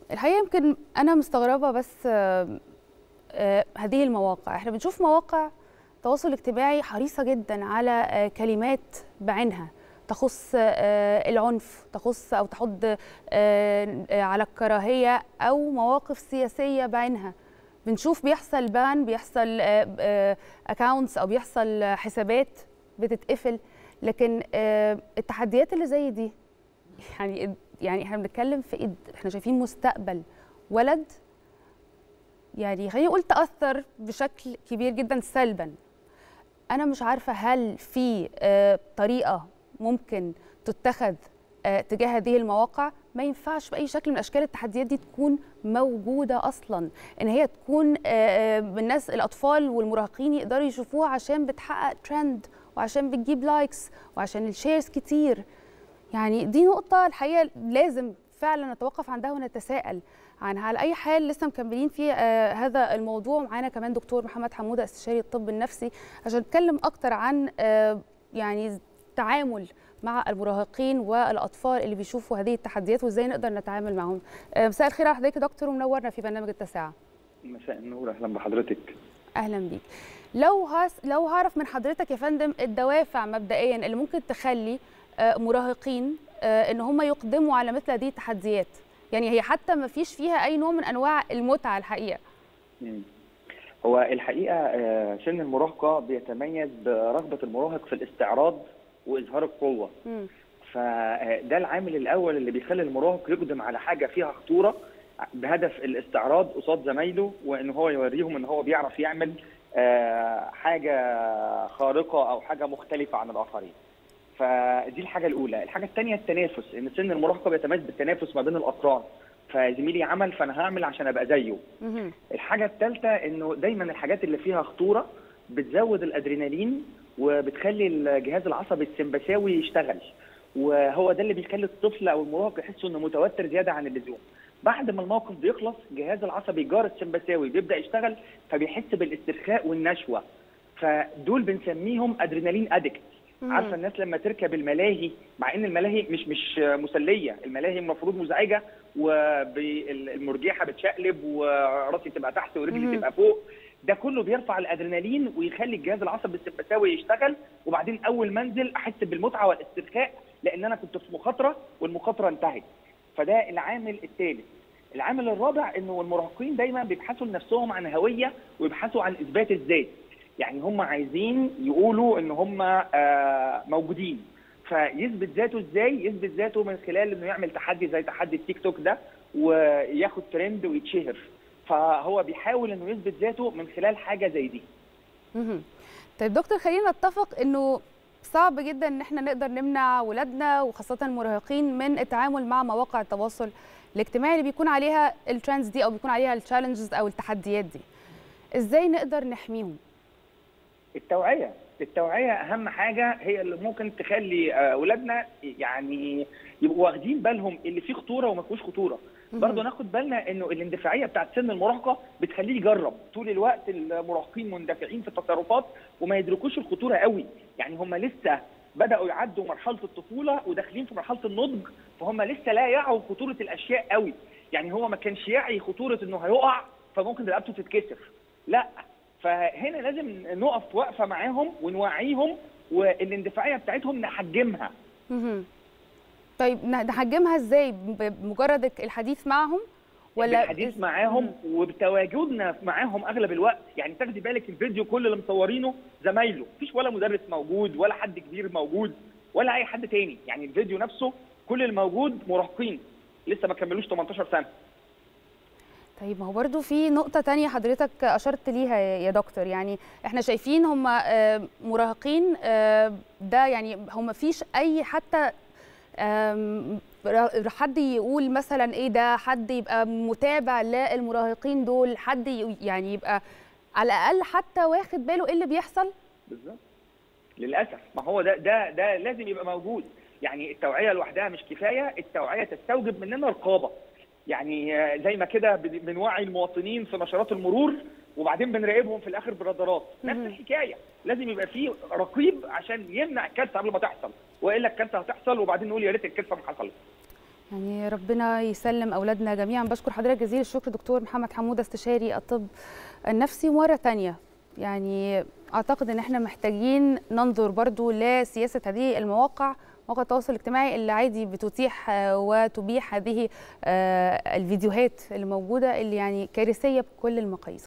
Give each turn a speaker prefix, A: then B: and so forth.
A: الحقيقه يمكن انا مستغربه بس آه، آه، هذه المواقع احنا بنشوف مواقع التواصل الاجتماعي حريصه جدا على آه، كلمات بعينها تخص آه، العنف تخص او تحض آه، آه، على الكراهيه او مواقف سياسيه بعينها بنشوف بيحصل بان بيحصل اكاونتس او بيحصل حسابات بتتقفل لكن آه، التحديات اللي زي دي يعني يعني احنا بنتكلم في ايد احنا شايفين مستقبل ولد يعني خليني اقول تاثر بشكل كبير جدا سلبا انا مش عارفه هل في آه، طريقه ممكن تتخذ آه، تجاه هذه المواقع ما ينفعش باي شكل من اشكال التحديات دي تكون موجوده اصلا ان هي تكون آه، آه، الناس الاطفال والمراهقين يقدروا يشوفوها عشان بتحقق ترند وعشان بتجيب لايكس وعشان الشيرز كتير يعني دي نقطة الحقيقة لازم فعلا نتوقف عندها ونتساءل عنها على أي حال لسه مكملين في آه هذا الموضوع معانا كمان دكتور محمد حمودة استشاري الطب النفسي عشان نتكلم أكتر عن آه يعني التعامل مع المراهقين والأطفال اللي بيشوفوا هذه التحديات وإزاي نقدر نتعامل معهم آه مساء الخير على حضرتك يا دكتور ومنورنا في برنامج التاسعة
B: مساء النور اهلا بحضرتك
A: اهلا بيك لو هس لو هعرف من حضرتك يا فندم الدوافع مبدئيا اللي ممكن تخلي آه، مراهقين آه، ان هم يقدموا على مثل هذه التحديات يعني هي حتى ما فيش فيها اي نوع من انواع المتعه الحقيقه
B: مم. هو الحقيقه آه، سن المراهقه بيتميز برغبه المراهق في الاستعراض واظهار القوه
A: مم.
B: فده العامل الاول اللي بيخلي المراهق يقدم على حاجه فيها خطوره بهدف الاستعراض قصاد زمايله وان هو يوريهم ان هو بيعرف يعمل آه، حاجه خارقه او حاجه مختلفه عن الاخرين فدي الحاجه الاولى الحاجه الثانيه التنافس ان سن المراهقه بيتميز بالتنافس ما بين الاقران فزميلي عمل فانا هعمل عشان ابقى زيه
A: مهم.
B: الحاجه الثالثه انه دايما الحاجات اللي فيها خطوره بتزود الادرينالين وبتخلي الجهاز العصبي السمبثاوي يشتغل وهو ده اللي بيخلي الطفل او المراهق يحس انه متوتر زياده عن اللزوم بعد ما الموقف بيخلص الجهاز العصبي الجار السمبثاوي بيبدا يشتغل فبيحس بالاسترخاء والنشوه فدول بنسميهم ادرينالين ادكت
A: مم.
B: عارفه الناس لما تركب الملاهي مع ان الملاهي مش مش مسليه الملاهي المفروض مزعجه والمرجحه بتشقلب وراسي تبقى تحت
A: مم.
B: ورجلي تبقى فوق ده كله بيرفع الادرينالين ويخلي الجهاز العصبي السمبثاوي يشتغل وبعدين اول ما انزل احس بالمتعه والاسترخاء لان انا كنت في مخاطره والمخاطره انتهت فده العامل الثالث العامل الرابع انه المراهقين دايما بيبحثوا لنفسهم عن هويه ويبحثوا عن اثبات الذات يعني هم عايزين يقولوا ان هم آه، موجودين فيثبت ذاته ازاي يثبت ذاته من خلال انه يعمل تحدي زي تحدي التيك توك ده وياخد ترند ويتشهر فهو بيحاول انه يثبت ذاته من خلال حاجه زي دي
A: مهم. طيب دكتور خلينا نتفق انه صعب جدا ان احنا نقدر نمنع ولادنا وخاصه المراهقين من التعامل مع مواقع التواصل الاجتماعي اللي بيكون عليها الترندز دي او بيكون عليها التشالنجز او التحديات دي ازاي نقدر نحميهم
B: التوعيه التوعيه اهم حاجه هي اللي ممكن تخلي آه، اولادنا يعني يبقوا واخدين بالهم اللي فيه خطوره وما فيهوش خطوره برضه ناخد بالنا انه الاندفاعيه بتاعت سن المراهقه بتخليه يجرب طول الوقت المراهقين مندفعين في التصرفات وما يدركوش الخطوره قوي يعني هم لسه بداوا يعدوا مرحله الطفوله وداخلين في مرحله النضج فهم لسه لا يعوا خطوره الاشياء قوي يعني هو ما كانش يعي خطوره انه هيقع فممكن رقبته تتكسر لا فهنا لازم نقف وقفه معاهم ونوعيهم والاندفاعيه بتاعتهم نحجمها
A: مهم. طيب ن- نحجمها ازاي ب- بمجرد الحديث معهم ولا
B: بالحديث معاهم وبتواجدنا معاهم اغلب الوقت يعني تاخدي بالك الفيديو كل اللي مصورينه زمايله مفيش ولا مدرس موجود ولا حد كبير موجود ولا اي حد تاني يعني الفيديو نفسه كل اللي موجود مراهقين لسه ما كملوش 18 سنه
A: طيب ما هو برضو في نقطة تانية حضرتك أشرت ليها يا يا دكتور يعني احنا شايفين هم آه، مراهقين آه، ده يعني هم فيش أي حتى آم، ر- حد يقول مثلا ايه ده حد يبقى متابع للمراهقين دول حد ي- يعني يبقى على الأقل حتى واخد باله ايه اللي بيحصل
B: بالظبط للاسف ما هو ده ده ده لازم يبقى موجود يعني التوعيه لوحدها مش كفايه التوعيه تستوجب مننا رقابه يعني آه، زي ما كده بن- بنوعي المواطنين في نشرات المرور وبعدين بنراقبهم في الاخر بالرادارات نفس
A: مهم.
B: الحكايه لازم يبقى فيه رقيب عشان يمنع الكارثه قبل ما تحصل والا الكارثه هتحصل وبعدين نقول يا ريت الكارثه ما حصلت
A: يعني ربنا يسلم اولادنا جميعا بشكر حضرتك جزيل الشكر دكتور محمد حموده استشاري الطب النفسي مره ثانيه يعني اعتقد ان احنا محتاجين ننظر برضو لسياسه هذه المواقع مواقع التواصل الاجتماعي اللي عادي بتتيح وتبيح هذه الفيديوهات اللي موجوده اللي يعني كارثيه بكل المقاييس